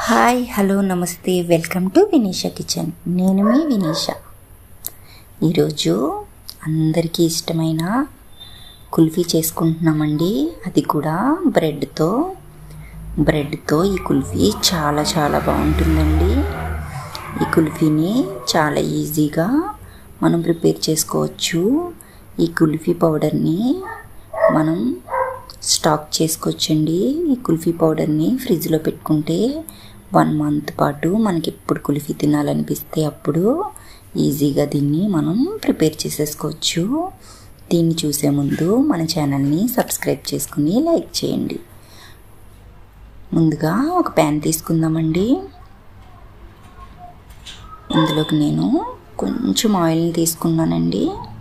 hi hello నమస్తే welcome to Vinisha kitchen నేను మీ వినీషా ఈరోజు అందరికీ ఇష్టమైన కుల్ఫీ చేసుకుంటున్నామండి అది కూడా బ్రెడ్తో బ్రెడ్తో ఈ కుల్ఫీ చాలా చాలా బాగుంటుందండి ఈ కుల్ఫీని చాలా ఈజీగా మనం ప్రిపేర్ చేసుకోవచ్చు ఈ కుల్ఫీ పౌడర్ని మనం స్టాక్ చేసుకోవచ్చండి ఈ కుల్ఫీ పౌడర్ని ఫ్రిడ్జ్లో పెట్టుకుంటే వన్ మంత్ పాటు మనకి ఎప్పుడు కుల్ఫీ తినాలనిపిస్తే అప్పుడు ఈజీగా దీన్ని మనం ప్రిపేర్ చేసేసుకోవచ్చు దీన్ని చూసే ముందు మన ఛానల్ని సబ్స్క్రైబ్ చేసుకుని లైక్ చేయండి ముందుగా ఒక ప్యాన్ తీసుకుందామండి ఇందులోకి నేను కొంచెం ఆయిల్ని తీసుకున్నానండి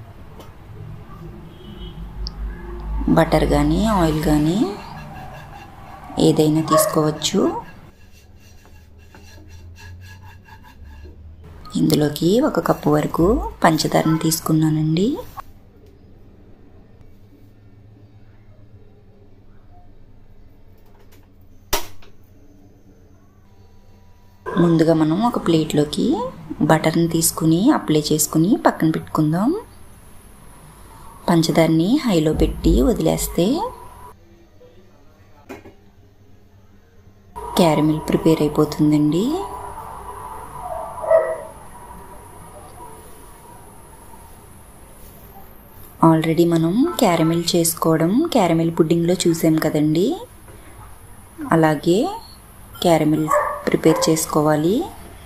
బటర్ కానీ ఆయిల్ కానీ ఏదైనా తీసుకోవచ్చు ఇందులోకి ఒక కప్పు వరకు పంచదారని తీసుకున్నానండి ముందుగా మనం ఒక ప్లేట్లోకి బటర్ని తీసుకుని అప్లై చేసుకుని పక్కన పెట్టుకుందాం పంచదారని హైలో పెట్టి వదిలేస్తే క్యారమిల్ ప్రిపేర్ అయిపోతుందండి ఆల్రెడీ మనం క్యారమిల్ చేసుకోవడం క్యారమిల్ పుడ్డింగ్లో చూసాం కదండి అలాగే క్యారమిల్ ప్రిపేర్ చేసుకోవాలి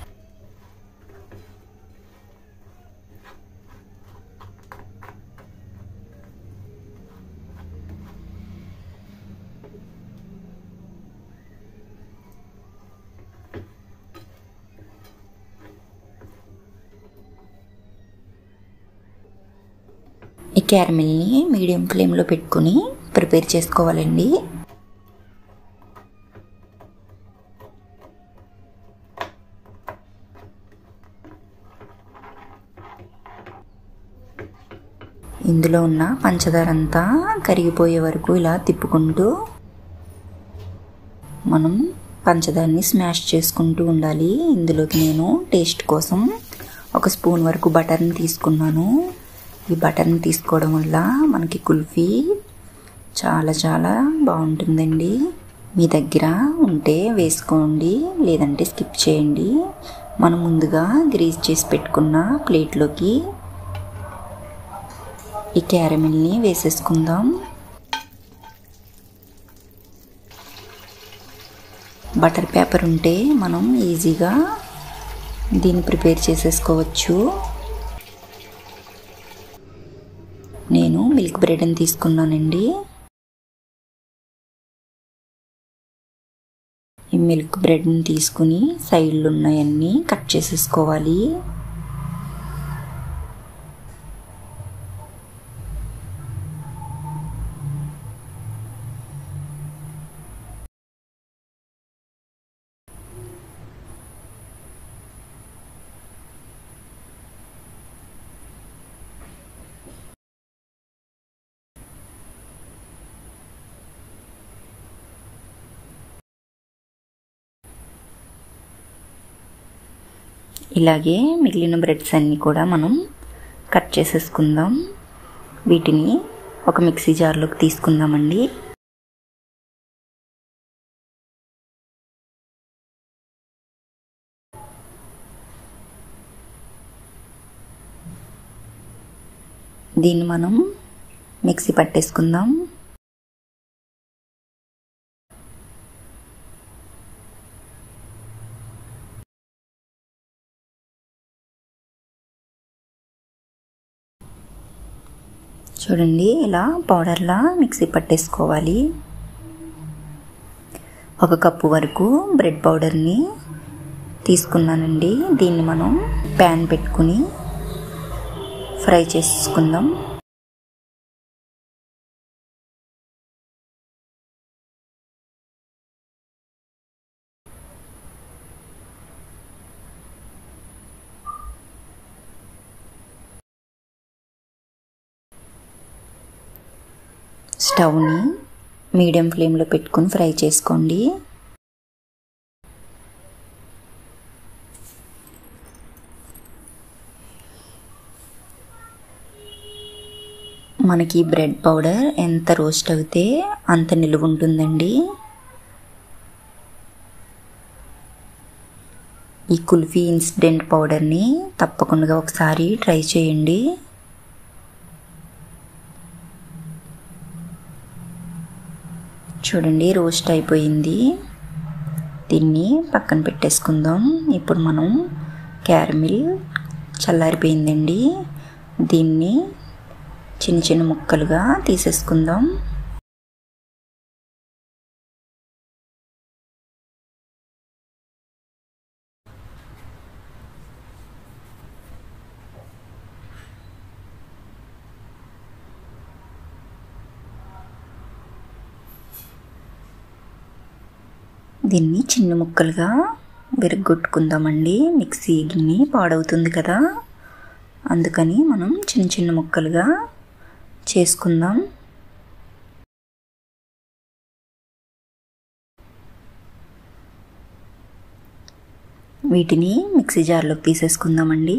ఈ క్యారమిల్ని మీడియం ఫ్లేమ్లో పెట్టుకుని ప్రిపేర్ చేసుకోవాలండి ఇందులో ఉన్న పంచదార అంతా కరిగిపోయే వరకు ఇలా తిప్పుకుంటూ మనం పంచదారని స్మాష్ చేసుకుంటూ ఉండాలి ఇందులోకి నేను టేస్ట్ కోసం ఒక స్పూన్ వరకు బటర్ని తీసుకున్నాను ఈ బటర్ని తీసుకోవడం వల్ల మనకి కుల్ఫీ చాలా చాలా బాగుంటుందండి మీ దగ్గర ఉంటే వేసుకోండి లేదంటే స్కిప్ చేయండి మనం ముందుగా గ్రీజ్ చేసి పెట్టుకున్న ప్లేట్లోకి ఈ క్యారమిల్ని వేసేసుకుందాం బటర్ పేపర్ ఉంటే మనం ఈజీగా దీన్ని ప్రిపేర్ చేసేసుకోవచ్చు నేను మిల్క్ బ్రెడ్ని తీసుకున్నానండి ఈ మిల్క్ బ్రెడ్ని తీసుకుని సైడ్లు ఉన్నాయన్నీ కట్ చేసేసుకోవాలి ఇలాగే మిగిలిన బ్రెడ్స్ అన్నీ కూడా మనం కట్ చేసేసుకుందాం వీటిని ఒక మిక్సీ జార్లోకి తీసుకుందామండి దీన్ని మనం మిక్సీ పట్టేసుకుందాం చూడండి ఇలా పౌడర్లా మిక్సీ పట్టేసుకోవాలి ఒక కప్పు వరకు బ్రెడ్ పౌడర్ని తీసుకున్నానండి దీన్ని మనం ప్యాన్ పెట్టుకుని ఫ్రై చేసుకుందాం స్టవ్ని మీడియం ఫ్లేమ్లో పెట్టుకుని ఫ్రై చేసుకోండి మనకి బ్రెడ్ పౌడర్ ఎంత రోస్ట్ అవుతే అంత నిలువ ఉంటుందండి ఈ కుల్ఫీ ఇన్సిడెంట్ పౌడర్ని తప్పకుండా ఒకసారి ట్రై చేయండి చూడండి రోస్ట్ అయిపోయింది దీన్ని పక్కన పెట్టేసుకుందాం ఇప్పుడు మనం క్యారమిల్ చల్లారిపోయిందండి దీన్ని చిన్న చిన్న ముక్కలుగా తీసేసుకుందాం దీన్ని చిన్న ముక్కలుగా విరగొట్టుకుందామండి మిక్సీ గిన్నె పాడవుతుంది కదా అందుకని మనం చిన్న చిన్న ముక్కలుగా చేసుకుందాం వీటిని మిక్సీ జార్లోకి తీసేసుకుందామండి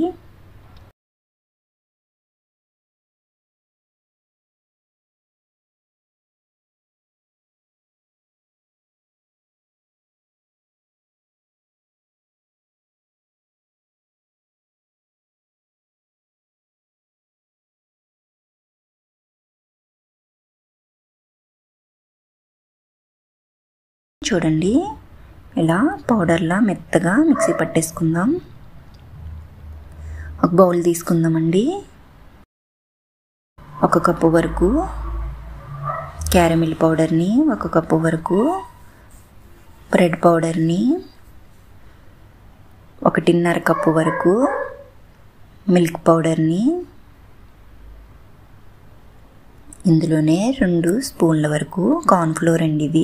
చూడండి ఇలా పౌడర్లా మెత్తగా మిక్సీ పట్టేసుకుందాం ఒక బౌల్ తీసుకుందామండి ఒక కప్పు వరకు క్యారమిల్ పౌడర్ని ఒక కప్పు వరకు బ్రెడ్ పౌడర్ని ఒకటిన్నర కప్పు వరకు మిల్క్ పౌడర్ని ఇందులోనే రెండు స్పూన్ల వరకు కార్న్ఫ్లోర్ అండి ఇది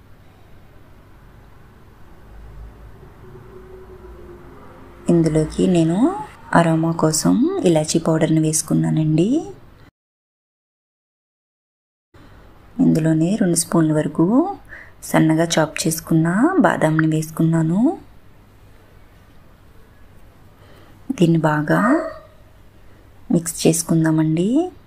ఇందులోకి నేను అరోమా కోసం ఇలాచీ పౌడర్ని వేసుకున్నానండి ఇందులోనే రెండు స్పూన్ల వరకు సన్నగా చాప్ చేసుకున్న బాదాంని వేసుకున్నాను దీన్ని బాగా మిక్స్ చేసుకుందామండి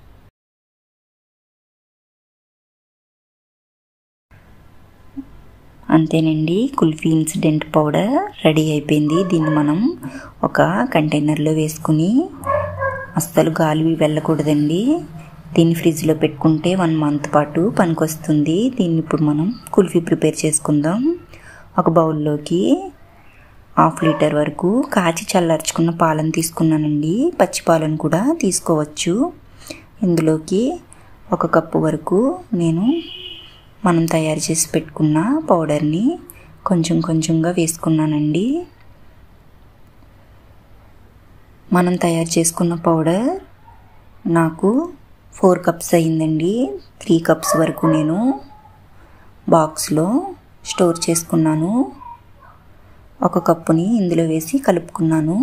అంతేనండి కుల్ఫీ ఇన్సిడెంట్ పౌడర్ రెడీ అయిపోయింది దీన్ని మనం ఒక కంటైనర్లో వేసుకుని అస్సలు గాలి వెళ్ళకూడదండి దీన్ని ఫ్రిడ్జ్లో పెట్టుకుంటే వన్ మంత్ పాటు పనికొస్తుంది దీన్ని ఇప్పుడు మనం కుల్ఫీ ప్రిపేర్ చేసుకుందాం ఒక బౌల్లోకి హాఫ్ లీటర్ వరకు కాచి చల్లార్చుకున్న పాలను తీసుకున్నానండి పచ్చి పాలను కూడా తీసుకోవచ్చు ఇందులోకి ఒక కప్పు వరకు నేను మనం తయారు చేసి పెట్టుకున్న పౌడర్ని కొంచెం కొంచెంగా వేసుకున్నానండి మనం తయారు చేసుకున్న పౌడర్ నాకు ఫోర్ కప్స్ అయిందండి త్రీ కప్స్ వరకు నేను బాక్స్లో స్టోర్ చేసుకున్నాను ఒక కప్పుని ఇందులో వేసి కలుపుకున్నాను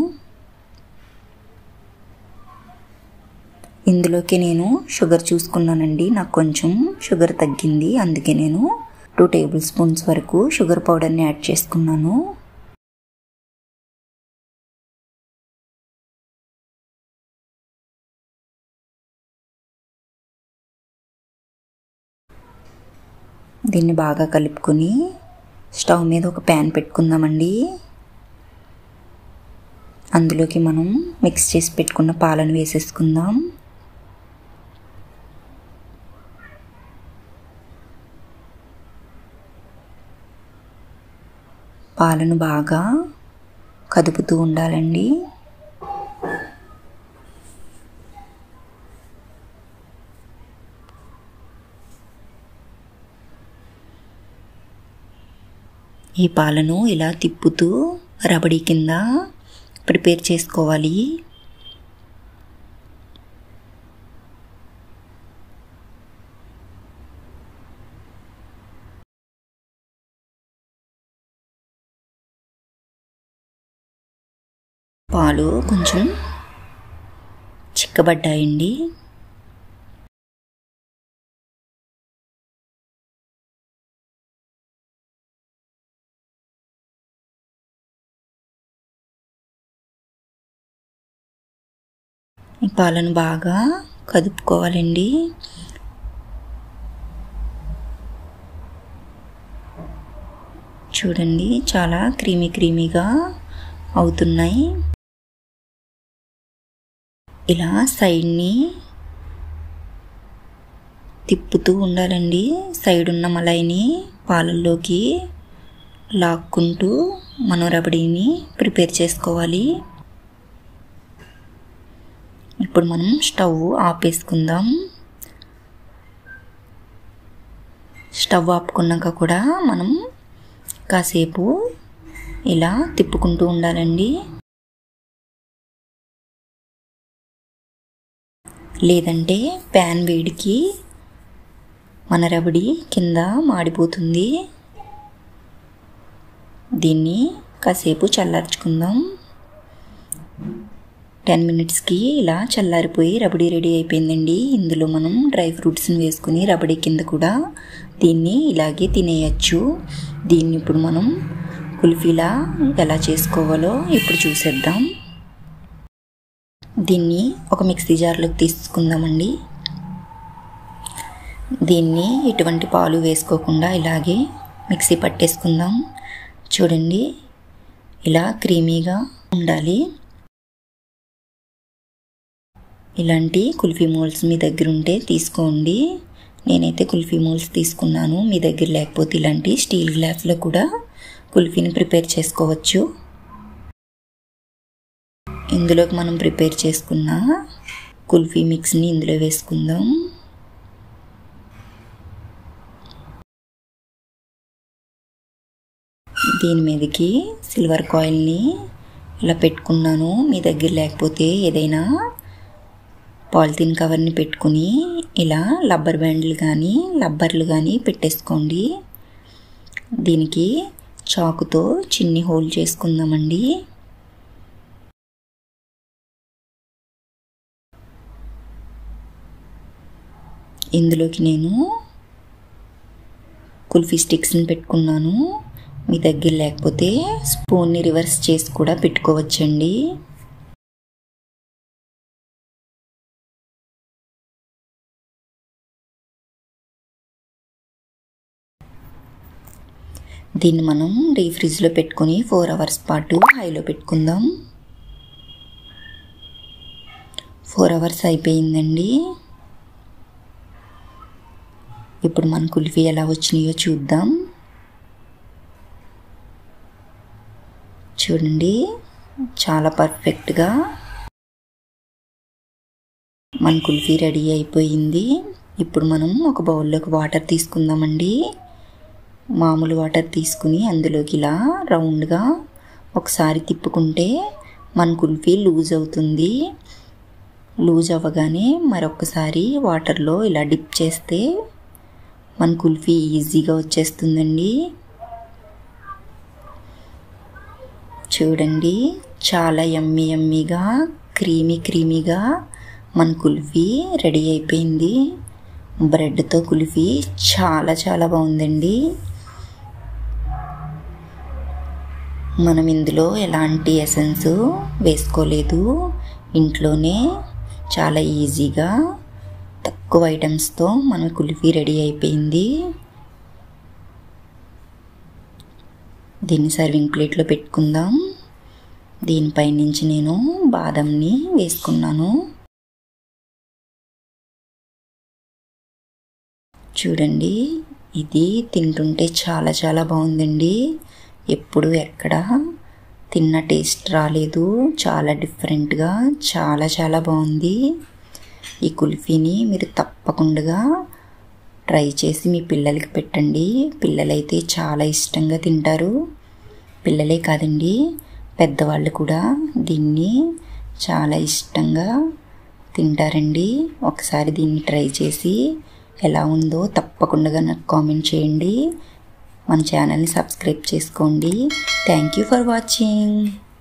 ఇందులోకి నేను షుగర్ చూసుకున్నానండి నాకు కొంచెం షుగర్ తగ్గింది అందుకే నేను టూ టేబుల్ స్పూన్స్ వరకు షుగర్ పౌడర్ని యాడ్ చేసుకున్నాను దీన్ని బాగా కలుపుకొని స్టవ్ మీద ఒక ప్యాన్ పెట్టుకుందామండి అందులోకి మనం మిక్స్ చేసి పెట్టుకున్న పాలను వేసేసుకుందాం పాలను బాగా కదుపుతూ ఉండాలండి ఈ పాలను ఇలా తిప్పుతూ రబడీ కింద ప్రిపేర్ చేసుకోవాలి పాలు కొంచెం చిక్కబడ్డాయండి ఈ పాలను బాగా కదుపుకోవాలండి చూడండి చాలా క్రీమీ క్రీమీగా అవుతున్నాయి ఇలా సైడ్ని తిప్పుతూ ఉండాలండి సైడ్ ఉన్న మలైని పాలల్లోకి లాక్కుంటూ మనం రబడీని ప్రిపేర్ చేసుకోవాలి ఇప్పుడు మనం స్టవ్ ఆపేసుకుందాం స్టవ్ ఆపుకున్నాక కూడా మనం కాసేపు ఇలా తిప్పుకుంటూ ఉండాలండి లేదంటే ప్యాన్ వేడికి మన రబడి కింద మాడిపోతుంది దీన్ని కాసేపు చల్లార్చుకుందాం టెన్ మినిట్స్కి ఇలా చల్లారిపోయి రబడీ రెడీ అయిపోయిందండి ఇందులో మనం డ్రై ఫ్రూట్స్ని వేసుకుని రబడీ కింద కూడా దీన్ని ఇలాగే తినేయచ్చు దీన్ని ఇప్పుడు మనం కుల్ఫీలా ఎలా చేసుకోవాలో ఇప్పుడు చూసేద్దాం దీన్ని ఒక మిక్సీ జార్లోకి తీసుకుందామండి దీన్ని ఎటువంటి పాలు వేసుకోకుండా ఇలాగే మిక్సీ పట్టేసుకుందాం చూడండి ఇలా క్రీమీగా ఉండాలి ఇలాంటి కుల్ఫీ మోల్స్ మీ దగ్గర ఉంటే తీసుకోండి నేనైతే కుల్ఫీ మోల్స్ తీసుకున్నాను మీ దగ్గర లేకపోతే ఇలాంటి స్టీల్ గ్లాస్లో కూడా కుల్ఫీని ప్రిపేర్ చేసుకోవచ్చు ఇందులోకి మనం ప్రిపేర్ చేసుకున్న కుల్ఫీ మిక్స్ని ఇందులో వేసుకుందాం దీని మీదకి సిల్వర్ కాయిల్ని ఇలా పెట్టుకున్నాను మీ దగ్గర లేకపోతే ఏదైనా పాలిథిన్ కవర్ని పెట్టుకుని ఇలా రబ్బర్ బ్యాండ్లు కానీ రబ్బర్లు కానీ పెట్టేసుకోండి దీనికి చాకుతో చిన్ని హోల్ చేసుకుందామండి ఇందులోకి నేను కుల్ఫీ స్టిక్స్ని పెట్టుకున్నాను మీ దగ్గర లేకపోతే స్పూన్ని రివర్స్ చేసి కూడా పెట్టుకోవచ్చండి దీన్ని మనం డీ ఫ్రిడ్జ్లో పెట్టుకొని ఫోర్ అవర్స్ పాటు హైలో పెట్టుకుందాం ఫోర్ అవర్స్ అయిపోయిందండి ఇప్పుడు మన కుల్ఫీ ఎలా వచ్చినాయో చూద్దాం చూడండి చాలా పర్ఫెక్ట్గా మన కుల్ఫీ రెడీ అయిపోయింది ఇప్పుడు మనం ఒక బౌల్లోకి వాటర్ తీసుకుందామండి మామూలు వాటర్ తీసుకుని అందులోకి ఇలా రౌండ్గా ఒకసారి తిప్పుకుంటే మన కుల్ఫీ లూజ్ అవుతుంది లూజ్ అవ్వగానే మరొకసారి వాటర్లో ఇలా డిప్ చేస్తే మన కుల్ఫీ ఈజీగా వచ్చేస్తుందండి చూడండి చాలా యమ్మీ యమ్మీగా క్రీమీ క్రీమీగా మన కుల్ఫీ రెడీ అయిపోయింది బ్రెడ్తో కుల్ఫీ చాలా చాలా బాగుందండి మనం ఇందులో ఎలాంటి ఎసెన్స్ వేసుకోలేదు ఇంట్లోనే చాలా ఈజీగా తక్కువ ఐటమ్స్తో మన కుల్ఫీ రెడీ అయిపోయింది దీన్ని సర్వింగ్ ప్లేట్లో పెట్టుకుందాం దీనిపై నుంచి నేను బాదంని వేసుకున్నాను చూడండి ఇది తింటుంటే చాలా చాలా బాగుందండి ఎప్పుడు ఎక్కడ తిన్న టేస్ట్ రాలేదు చాలా డిఫరెంట్గా చాలా చాలా బాగుంది ఈ కుల్ఫీని మీరు తప్పకుండా ట్రై చేసి మీ పిల్లలకి పెట్టండి పిల్లలైతే చాలా ఇష్టంగా తింటారు పిల్లలే కాదండి పెద్దవాళ్ళు కూడా దీన్ని చాలా ఇష్టంగా తింటారండి ఒకసారి దీన్ని ట్రై చేసి ఎలా ఉందో తప్పకుండా నాకు కామెంట్ చేయండి మన ఛానల్ని సబ్స్క్రైబ్ చేసుకోండి థ్యాంక్ యూ ఫర్ వాచింగ్